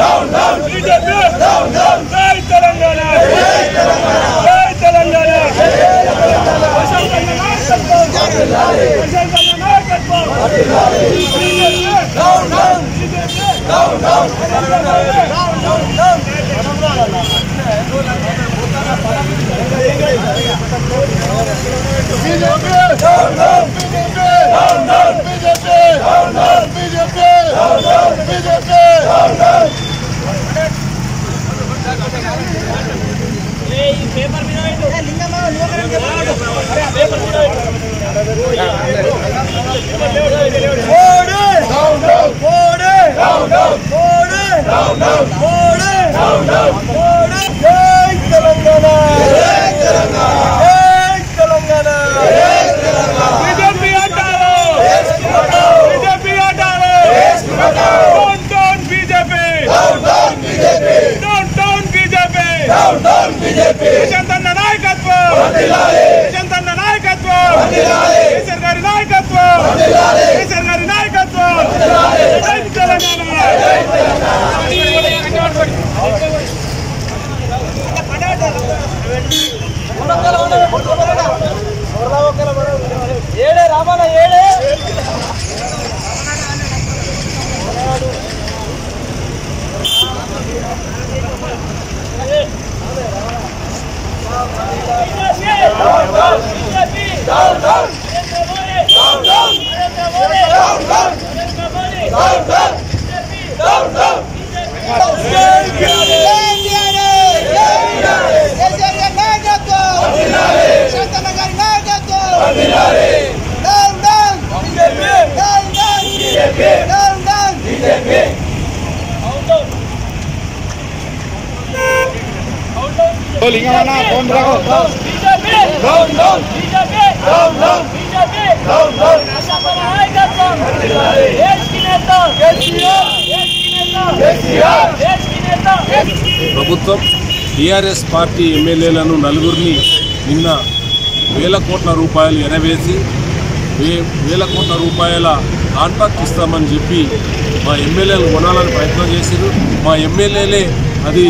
BJP జై తెలంగాణ జై తెలంగాణ వసంతన్న నాయకత్వం వసంతన్న నాయకత్వం బీజేపీ బీజేపీ అంటారు బీజేపీ అంటారు down down BJP down down BJP చందన్న నాయకత్వం చందన్న నాయకత్వం కేసీఆర్ గారి నాయకత్వం కేసీఆర్ గారి నాయకత్వం జై తెలంగాణ ఏడే రామాల ఏడే ప్రభుత్వం టీఆర్ఎస్ పార్టీ ఎమ్మెల్యేలను నలుగురిని నిన్న వేల కోట్ల రూపాయలు ఎనవేసి వే వేల కోట్ల రూపాయల కాంట్రాక్ట్ ఇస్తామని చెప్పి మా ఎమ్మెల్యేలు కొనాలని ప్రయత్నం చేశారు మా ఎమ్మెల్యేలే అది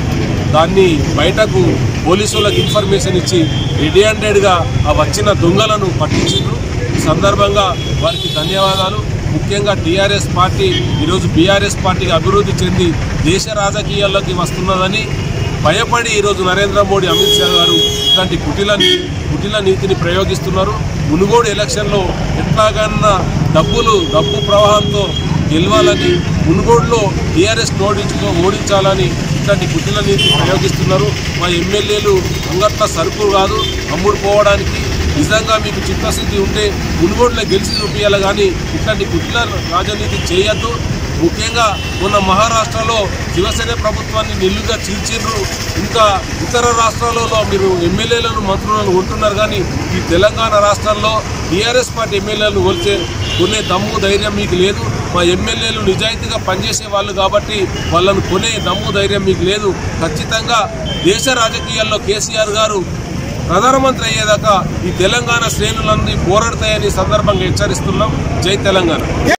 దాన్ని బయటకు పోలీసులకు ఇన్ఫర్మేషన్ ఇచ్చి రెడీ హండ్రెడ్గా ఆ వచ్చిన దొంగలను పట్టించారు ఈ సందర్భంగా వారికి ధన్యవాదాలు ముఖ్యంగా టీఆర్ఎస్ పార్టీ ఈరోజు బీఆర్ఎస్ పార్టీకి అభివృద్ధి చెంది దేశ రాజకీయాల్లోకి వస్తున్నదని భయపడి ఈరోజు నరేంద్ర మోడీ అమిత్ షా గారు ఇట్లాంటి కుటిల నీ- కుటిల నీతిని ప్రయోగిస్తున్నారు మునుగోడు ఎలక్షన్లో ఎట్లాగన్నా డబ్బులు డబ్బు ప్రవాహంతో గెలవాలని మునుగోడులో టీఆర్ఎస్ ఓడించుకో ఓడించాలని ఇట్లాంటి కుటిల నీతి ప్రయోగిస్తున్నారు మా ఎమ్మెల్యేలు అంగట్ల సరుకు కాదు అమ్ముడు పోవడానికి నిజంగా మీకు చిత్తశుద్ధి ఉంటే మునుగోడులో గెలిచి చూపించాలి కానీ ఇట్లాంటి కుటిల రాజనీతి చేయొద్దు ముఖ్యంగా మొన్న మహారాష్ట్రలో శివసేన ప్రభుత్వాన్ని నిల్లుగా చీల్చిండ్రు ఇంకా ఇతర రాష్ట్రాలలో మీరు ఎమ్మెల్యేలను మంత్రులను ఉంటున్నారు కానీ ఈ తెలంగాణ రాష్ట్రంలో టీఆర్ఎస్ పార్టీ ఎమ్మెల్యేలను కొలిచే కొనే దమ్ము ధైర్యం మీకు లేదు మా ఎమ్మెల్యేలు నిజాయితీగా పనిచేసే వాళ్ళు కాబట్టి వాళ్ళను కొనే దమ్ము ధైర్యం మీకు లేదు ఖచ్చితంగా దేశ రాజకీయాల్లో కేసీఆర్ గారు ప్రధానమంత్రి అయ్యేదాకా ఈ తెలంగాణ శ్రేణులన్నీ పోరాడతాయని సందర్భంగా హెచ్చరిస్తున్నాం జై తెలంగాణ